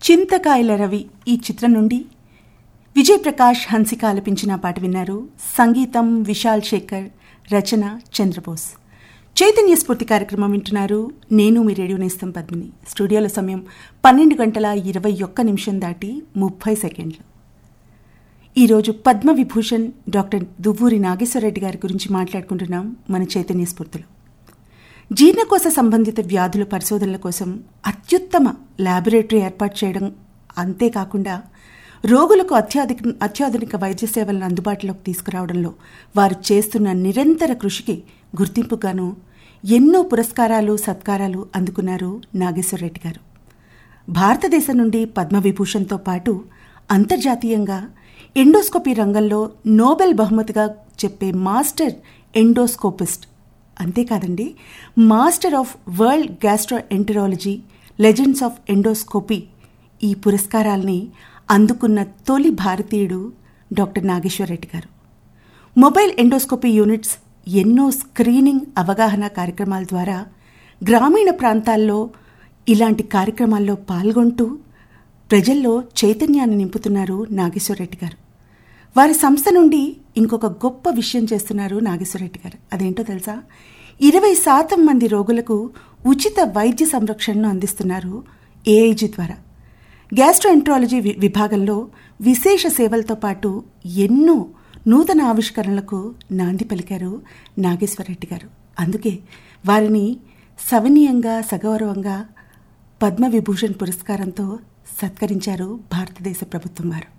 చింతకాయల రవి ఈ చిత్రం నుండి విజయ్ ప్రకాష్ హన్సిక ఆలపించిన పాట విన్నారు సంగీతం విశాల్ శేఖర్ రచన చంద్రబోస్ చైతన్య స్ఫూర్తి కార్యక్రమం వింటున్నారు నేను మీ రేడియో నేస్తం పద్మిని స్టూడియోలో సమయం పన్నెండు గంటల ఇరవై ఒక్క నిమిషం దాటి ముప్పై సెకండ్లు ఈరోజు పద్మ విభూషణ్ డాక్టర్ దువ్వూరి నాగేశ్వరరెడ్డి గారి గురించి మాట్లాడుకుంటున్నాం మన చైతన్య స్ఫూర్తిలో జీర్ణకోశ సంబంధిత వ్యాధుల పరిశోధనల కోసం అత్యుత్తమ ల్యాబొరేటరీ ఏర్పాటు చేయడం అంతేకాకుండా రోగులకు అత్యాధిక అత్యాధునిక వైద్య సేవలను అందుబాటులోకి తీసుకురావడంలో వారు చేస్తున్న నిరంతర కృషికి గుర్తింపుగాను ఎన్నో పురస్కారాలు సత్కారాలు అందుకున్నారు నాగేశ్వరరెడ్డి గారు భారతదేశం నుండి పద్మవిభూషణ్తో పాటు అంతర్జాతీయంగా ఎండోస్కోపీ రంగంలో నోబెల్ బహుమతిగా చెప్పే మాస్టర్ ఎండోస్కోపిస్ట్ అంతేకాదండి master of world gastroenterology legends of endoscopy ఈ పురస్కారాల్ని అందుకున్న తొలి భారతీయుడు డాక్టర్ నాగేశ్వరరెడ్డి గారు మొబైల్ ఎండోస్కోపీ యూనిట్స్ ఎన్నో స్క్రీనింగ్ అవగాహన కార్యక్రమాల ద్వారా గ్రామీణ ప్రాంతాల్లో ఇలాంటి కార్యక్రమాల్లో పాల్గొంటూ ప్రజల్లో చైతన్యాన్ని నింపుతున్నారు నాగేశ్వరరెడ్డి గారు వారి సంస్థ నుండి ఇంకొక గొప్ప విషయం చేస్తున్నారు నాగేశ్వరరెడ్డి గారు అదేంటో తెలుసా ఇరవై శాతం మంది రోగులకు ఉచిత వైద్య సంరక్షణను అందిస్తున్నారు ఏఐజీ ద్వారా గ్యాస్ట్రోఎంట్రాలజీ వి- విభాగంలో విశేష సేవలతో పాటు ఎన్నో నూతన ఆవిష్కరణలకు నాంది పలికారు నాగేశ్వరరెడ్డి గారు అందుకే వారిని సవనీయంగా సగౌరవంగా పద్మవిభూషణ్ పురస్కారంతో సత్కరించారు భారతదేశ ప్రభుత్వం వారు